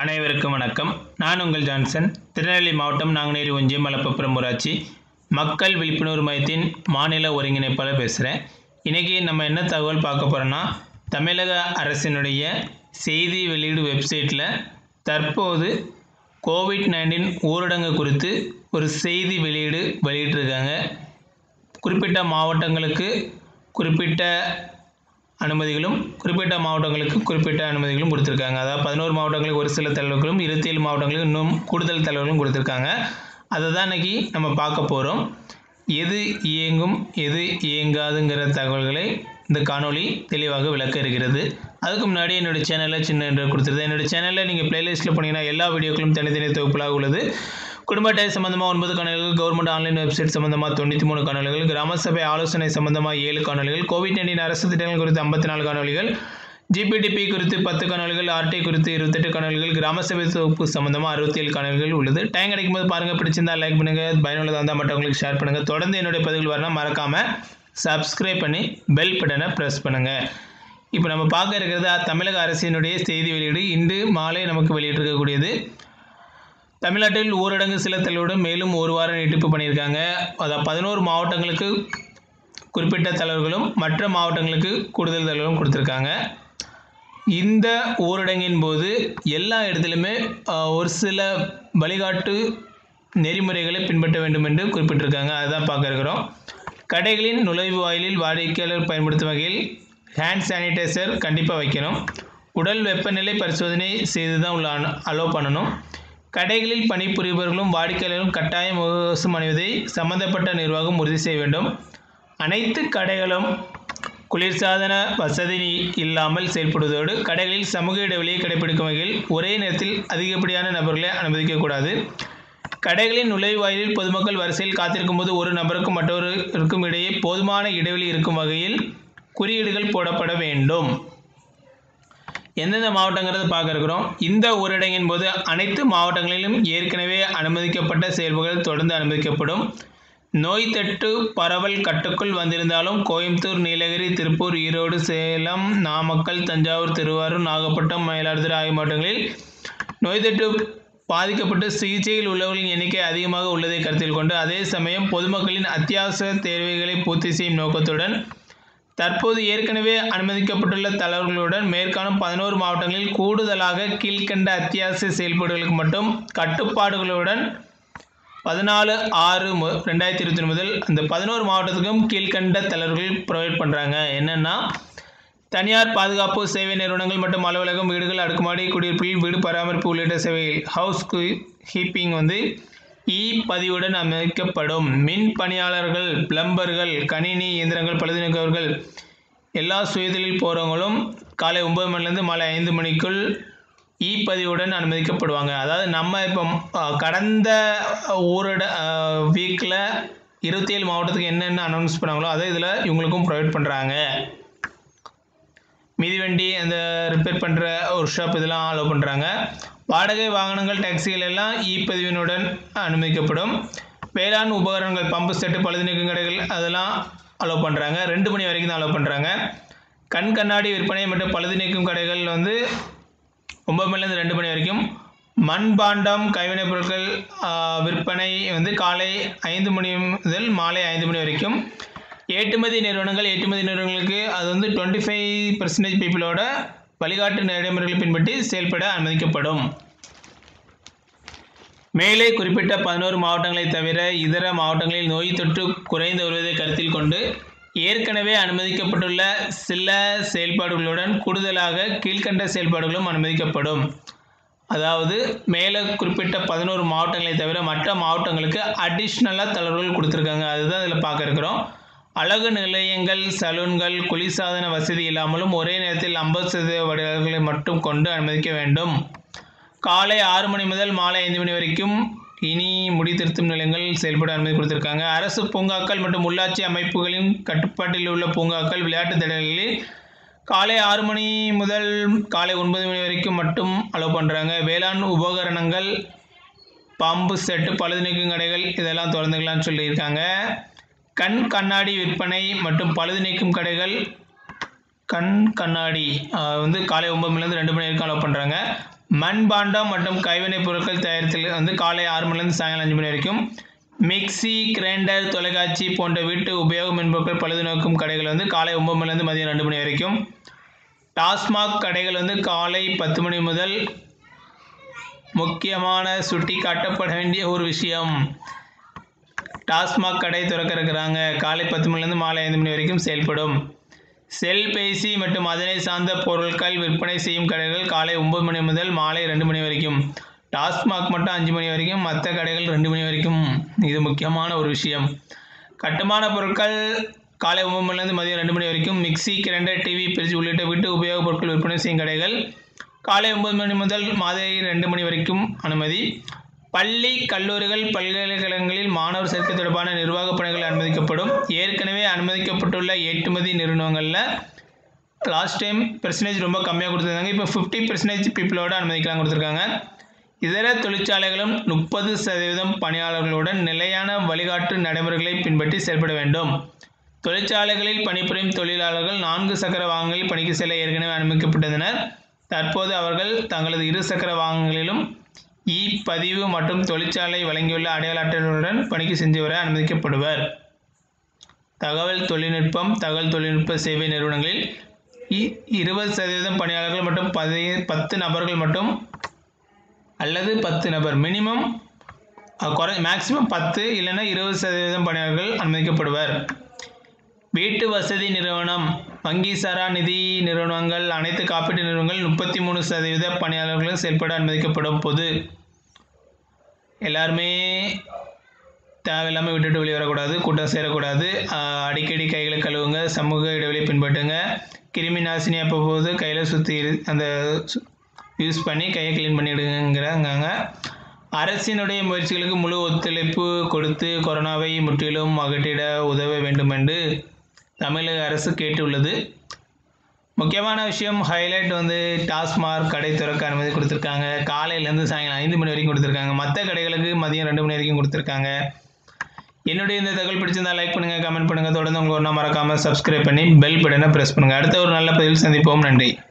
அனைவருக்கும் வணக்கம் நான் உங்கள் ஜான்சன் திருநெல்வேலி மாவட்டம் நாங்குநேரி ஒன்றியம் மலப்பப்புறம் ஊராட்சி மக்கள் விழிப்புணர்வு மையத்தின் மாநில ஒருங்கிணைப்பாளர் பேசுகிறேன் இன்றைக்கி நம்ம என்ன தகவல் பார்க்க போகிறோன்னா தமிழக அரசினுடைய செய்தி வெளியீடு வெப்சைட்டில் தற்போது கோவிட் நைன்டீன் ஊரடங்கு குறித்து ஒரு செய்தி வெளியீடு வெளியிட்டிருக்காங்க குறிப்பிட்ட மாவட்டங்களுக்கு குறிப்பிட்ட அனுமதிகளும் குறிப்பிட்ட மாவட்டங்களுக்கு குறிப்பிட்ட அனுமதிகளும் கொடுத்துருக்காங்க அதாவது பதினோரு மாவட்டங்களுக்கு ஒரு சில தளர்வுகளும் இருபத்தி ஏழு மாவட்டங்களுக்கு இன்னும் கூடுதல் தளர்வுகளும் கொடுத்துருக்காங்க அதை தான் இன்னைக்கு நம்ம பார்க்க போகிறோம் எது இயங்கும் எது இயங்காதுங்கிற தகவல்களை இந்த காணொளி தெளிவாக விளக்க இருக்கிறது அதுக்கு முன்னாடி என்னோடய சேனலில் சின்ன என்று கொடுத்துருது என்னோடய சேனலில் நீங்கள் பிளேலிஸ்ட்டில் போனீங்கன்னா எல்லா வீடியோக்களும் தனித்தனி தொகுப்புகளாக உள்ளது குடும்ப அட்டை சம்பந்தமாக ஒன்பது காணொலிகள் கவர்மெண்ட் ஆன்லைன் வெப்சைட் சம்பந்தமாக தொண்ணூற்றி மூணு காணொலிகள் கிராம சபை ஆலோசனை சம்பந்தமாக ஏழு காணொலிகள் கோவிட் நைன்டீன் அரசு திட்டங்கள் குறித்து ஐம்பத்தி நாலு காணொலிகள் ஜிபிடிபி குறித்து பத்து காணொலிகள் ஆர்டி குறித்து இருபத்தெட்டு காணொலிகள் கிராம சபை தொகுப்பு சம்பந்தமாக அறுபத்தி ஏழு காணொலிகள் உள்ளது டைம் கிடைக்கும் போது பாருங்கள் பிடிச்சிருந்தா லைக் பண்ணுங்கள் பயனுள்ளதாக இருந்தால் மற்றவங்களுக்கு ஷேர் பண்ணுங்கள் தொடர்ந்து என்னுடைய பதிவுகள் வரணும் மறக்காமல் சப்ஸ்கிரைப் பண்ணி பெல் பட்டனை ப்ரெஸ் பண்ணுங்கள் இப்போ நம்ம பார்க்க இருக்கிறது தமிழக அரசினுடைய செய்தி வெளியீடு இன்று மாலை நமக்கு வெளியிட்டிருக்கக்கூடியது தமிழ்நாட்டில் ஊரடங்கு சில தளர்வுடன் மேலும் ஒரு வாரம் நீட்டிப்பு பண்ணியிருக்காங்க அதாவது பதினோரு மாவட்டங்களுக்கு குறிப்பிட்ட தளர்வுகளும் மற்ற மாவட்டங்களுக்கு கூடுதல் தளர்வுகளும் கொடுத்துருக்காங்க இந்த ஊரடங்கின் போது எல்லா இடத்துலையுமே ஆஹ், ஒரு சில வழிகாட்டு நெறிமுறைகளை பின்பற்ற வேண்டும் என்று குறிப்பிட்டிருக்காங்க அதுதான் பார்க்க இருக்கிறோம் கடைகளின் நுழைவு வாயிலில் வாடிக்கையாளர் பயன்படுத்தும் வகையில் ஹேண்ட் சானிடைசர் கண்டிப்பாக வைக்கணும் உடல் வெப்பநிலை பரிசோதனை செய்து தான் உள்ள அலோவ் பண்ணணும் கடைகளில் பணிபுரிபவர்களும் வாடிக்கையாளரும் கட்டாயம் முகக்கவசம் அணிவதை சம்பந்தப்பட்ட நிர்வாகம் உறுதி செய்ய வேண்டும் அனைத்து கடைகளும் குளிர்சாதன வசதி இல்லாமல் செயல்படுவதோடு கடைகளில் சமூக இடைவெளியை கடைபிடிக்கும் வகையில் ஒரே நேரத்தில் அதிகப்படியான நபர்களை அனுமதிக்கக்கூடாது கடைகளின் நுழைவாயிலில் பொதுமக்கள் வரிசையில் காத்திருக்கும் போது ஒரு நபருக்கும் மற்றொருக்கும் இடையே போதுமான இடைவெளி இருக்கும் வகையில் குறியீடுகள் போடப்பட வேண்டும் எந்தெந்த மாவட்டங்கிறத பார்க்க இருக்கிறோம் இந்த ஊரடங்கின் போது அனைத்து மாவட்டங்களிலும் ஏற்கனவே அனுமதிக்கப்பட்ட செயல்புகள் தொடர்ந்து அனுமதிக்கப்படும் நோய் தொற்று பரவல் கட்டுக்குள் வந்திருந்தாலும் கோயம்புத்தூர் நீலகிரி திருப்பூர் ஈரோடு சேலம் நாமக்கல் தஞ்சாவூர் திருவாரூர் நாகப்பட்டினம் மயிலாடுதுறை ஆகிய மாவட்டங்களில் நோய் தொற்று பாதிக்கப்பட்டு சிகிச்சையில் உள்ளவர்களின் எண்ணிக்கை அதிகமாக உள்ளதை கருத்தில் கொண்டு அதே சமயம் பொதுமக்களின் அத்தியாவசிய தேவைகளை பூர்த்தி செய்யும் நோக்கத்துடன் தற்போது ஏற்கனவே அனுமதிக்கப்பட்டுள்ள தளர்வுகளுடன் மேற்காணும் பதினோரு மாவட்டங்களில் கூடுதலாக கீழ்க்கண்ட அத்தியாவசிய செயல்பாடுகளுக்கு மட்டும் கட்டுப்பாடுகளுடன் பதினாலு ஆறு மு ரெண்டாயிரத்தி இருபத்தி முதல் அந்த பதினோரு மாவட்டத்துக்கும் கீழ்க்கண்ட தளர்வுகள் ப்ரொவைட் பண்ணுறாங்க என்னென்னா தனியார் பாதுகாப்பு சேவை நிறுவனங்கள் மற்றும் அலுவலகம் வீடுகள் அடுக்குமாடி குடியிருப்பில் வீடு பராமரிப்பு உள்ளிட்ட சேவைகள் ஹவுஸ் ஹீப்பிங் வந்து இ பதிவுடன் அமைக்கப்படும் மின் பணியாளர்கள் பிளம்பர்கள் கணினி இயந்திரங்கள் பழுதுநீக்கவர்கள் எல்லா சுயதொழில் போகிறவங்களும் காலை ஒம்பது மணிலேருந்து மாலை ஐந்து மணிக்குள் இ பதிவுடன் அனுமதிக்கப்படுவாங்க அதாவது நம்ம இப்போ அஹ், கடந்த ஊரட வீக்கில் இருபத்தி ஏழு மாவட்டத்துக்கு என்னென்ன அனௌன்ஸ் பண்ணாங்களோ அதை இதில் இவங்களுக்கும் ப்ரொவைட் பண்ணுறாங்க மிதிவண்டி அந்த ரிப்பேர் பண்ணுற ஒர்க் ஷாப் இதெல்லாம் அலோவ் பண்ணுறாங்க வாடகை வாகனங்கள் டாக்ஸிகள் எல்லாம் இ பதிவினுடன் அனுமதிக்கப்படும் வேளாண் உபகரணங்கள் பம்பு செட்டு பழுது நீக்கும் கடைகள் அதெல்லாம் அலோவ் பண்ணுறாங்க ரெண்டு மணி வரைக்கும் தான் அலோவ் பண்ணுறாங்க கண் கண்ணாடி விற்பனை மற்றும் பழுது நீக்கும் கடைகள் வந்து ஒம்பது மணிலேருந்து ரெண்டு மணி வரைக்கும் மண்பாண்டம் கைவினைப் பொருட்கள் ஆ, விற்பனை வந்து காலை ஐந்து மணி முதல் மாலை ஐந்து மணி வரைக்கும் ஏற்றுமதி நிறுவனங்கள் ஏற்றுமதி நிறுவனங்களுக்கு அது வந்து டுவெண்ட்டி ஃபைவ் பர்சன்டேஜ் பீப்புளோட வழிகாட்டு நடைமுறைகளை பின்பற்றி செயல்பட அனுமதிக்கப்படும் மேலே குறிப்பிட்ட பதினோரு மாவட்டங்களை தவிர இதர மாவட்டங்களில் நோய் தொற்று குறைந்து வருவதை கருத்தில் கொண்டு ஏற்கனவே அனுமதிக்கப்பட்டுள்ள சில செயல்பாடுகளுடன் கூடுதலாக கீழ்க்கண்ட செயல்பாடுகளும் அனுமதிக்கப்படும் அதாவது மேலே குறிப்பிட்ட பதினோரு மாவட்டங்களை தவிர மற்ற மாவட்டங்களுக்கு அடிஷ்னலாக தளர்வுகள் கொடுத்துருக்காங்க அதுதான் இதில் பார்க்க இருக்கிறோம் அழகு நிலையங்கள் சலூன்கள் குளிர்சாதன வசதி இல்லாமலும் ஒரே நேரத்தில் ஐம்பது சதவீத வடிவங்களை மட்டும் கொண்டு அனுமதிக்க வேண்டும் காலை ஆறு மணி முதல் மாலை ஐந்து மணி வரைக்கும் இனி முடி திருத்தும் நிலையங்கள் செயல்பட அனுமதி கொடுத்திருக்காங்க அரசு பூங்காக்கள் மற்றும் உள்ளாட்சி அமைப்புகளின் கட்டுப்பாட்டில் உள்ள பூங்காக்கள் விளையாட்டு திடல்களில் காலை ஆறு மணி முதல் காலை ஒன்பது மணி வரைக்கும் மட்டும் அலோவ் பண்ணுறாங்க வேளாண் உபகரணங்கள் பம்பு செட்டு பழுது நீக்கும் கடைகள் இதெல்லாம் திறந்துக்கலாம்னு சொல்லியிருக்காங்க கண் கண்ணாடி விற்பனை மற்றும் பழுது நீக்கும் கடைகள் கண் கண்ணாடி ஆஹ் வந்து காலை ஒன்பது மணிலேருந்து ரெண்டு மணி வரைக்கும் அலோவ் பண்ணுறாங்க மண்பாண்டம் மற்றும் கைவினைப் பொருட்கள் தயாரித்தல் வந்து காலை ஆறு மணிலேருந்து சாயங்காலம் அஞ்சு மணி வரைக்கும் மிக்ஸி கிரைண்டர் தொலைக்காட்சி போன்ற வீட்டு உபயோக மின்பொருட்கள் பழுது நோக்கும் கடைகள் வந்து காலை ஒன்பது மணிலேருந்து மதியம் ரெண்டு மணி வரைக்கும் டாஸ்மாக் கடைகள் வந்து காலை பத்து மணி முதல் முக்கியமான சுட்டி காட்டப்பட வேண்டிய ஒரு விஷயம் டாஸ்மாக் கடை திறக்கிறக்கிறாங்க காலை பத்து மணிலேருந்து மாலை ஐந்து மணி வரைக்கும் செயல்படும் செல்பேசி மற்றும் அதனை சார்ந்த பொருட்கள் விற்பனை செய்யும் கடைகள் காலை ஒன்பது மணி முதல் மாலை ரெண்டு மணி வரைக்கும் டாஸ்மாக் மட்டும் அஞ்சு மணி வரைக்கும் மற்ற கடைகள் ரெண்டு மணி வரைக்கும் இது முக்கியமான ஒரு விஷயம் கட்டுமான பொருட்கள் காலை ஒன்பது மணிலேருந்து மதியம் ரெண்டு மணி வரைக்கும் மிக்ஸி கிரைண்டர் டிவி பிரிட்ஜ் உள்ளிட்ட வீட்டு உபயோகப் பொருட்கள் விற்பனை செய்யும் கடைகள் காலை ஒன்பது மணி முதல் மாலை ரெண்டு மணி வரைக்கும் அனுமதி பள்ளி கல்லூரிகள் பல்கலைக்கழகங்களில் மாணவர் சேர்க்கை தொடர்பான நிர்வாகப் பணிகள் அனுமதிக்கப்படும் ஏற்கனவே அனுமதிக்கப்பட்டுள்ள ஏற்றுமதி நிறுவனங்களில் லாஸ்ட் டைம் பெர்சன்டேஜ் ரொம்ப கம்மியாக கொடுத்துருந்தாங்க இப்போ ஃபிஃப்டி பெர்சன்டேஜ் பீப்புளோட அனுமதிக்கலாம் கொடுத்துருக்காங்க இதர தொழிற்சாலைகளும் முப்பது சதவீதம் பணியாளர்களுடன் நிலையான வழிகாட்டு நடைமுறைகளை பின்பற்றி செயல்பட வேண்டும் தொழிற்சாலைகளில் பணிபுரியும் தொழிலாளர்கள் நான்கு சக்கர வாகனங்களில் பணிக்கு செல்ல ஏற்கனவே அனுமதிக்கப்பட்டனர் தற்போது அவர்கள் தங்களது இரு சக்கர வாகனங்களிலும் இ பதிவு மற்றும் தொழிற்சாலை வழங்கியுள்ள அடையாள அட்டைகளுடன் பணிக்கு சென்று வர அனுமதிக்கப்படுவர் தகவல் தொழில்நுட்பம் தகவல் தொழில்நுட்ப சேவை நிறுவனங்களில் இ- இருபது சதவீதம் பணியாளர்கள் மற்றும் பதி பத்து நபர்கள் மட்டும் அல்லது பத்து நபர் மினிமம் குறை மேக்ஸிமம் பத்து இல்லைன்னா இருபது சதவீதம் பணியாளர்கள் அனுமதிக்கப்படுவர் வீட்டு வசதி நிறுவனம் வங்கி சாரா நிதி நிறுவனங்கள் அனைத்து காப்பீட்டு நிறுவனங்கள் முப்பத்தி மூணு சதவீத பணியாளர்களும் செயல்பட அனுமதிக்கப்படும் பொது எல்லாருமே தேவையில்லாமல் விட்டுட்டு வெளியே வரக்கூடாது கூட்டம் சேரக்கூடாது ஆஹ் அடிக்கடி கைகளை கழுவுங்க சமூக இடைவெளி பின்பற்றுங்க கிருமி நாசினி அப்பப்போது கையில் சுற்றி அந்த யூஸ் பண்ணி கையை க்ளீன் பண்ணிடுங்கிறாங்க அரசினுடைய முயற்சிகளுக்கு முழு ஒத்துழைப்பு கொடுத்து கொரோனாவை முற்றிலும் அகற்றிட உதவ வேண்டும் என்று தமிழக அரசு கேட்டுள்ளது முக்கியமான விஷயம் ஹைலைட் வந்து டாஸ்மாக் கடை திறக்க அனுமதி கொடுத்துருக்காங்க காலையிலேருந்து சாயங்காலம் ஐந்து மணி வரைக்கும் கொடுத்துருக்காங்க மற்ற கடைகளுக்கு மதியம் ரெண்டு மணி வரைக்கும் கொடுத்துருக்காங்க என்னுடைய இந்த தகவல் பிடிச்சிருந்தா லைக் பண்ணுங்கள் கமெண்ட் பண்ணுங்கள் தொடர்ந்து உங்கள் ஒன்றா மறக்காமல் சப்ஸ்கிரைப் பண்ணி பெல் பட்டனை ப்ரெஸ் பண்ணுங்கள் அடுத்த ஒரு நல்ல பதிவில் சந்திப்போம் நன்றி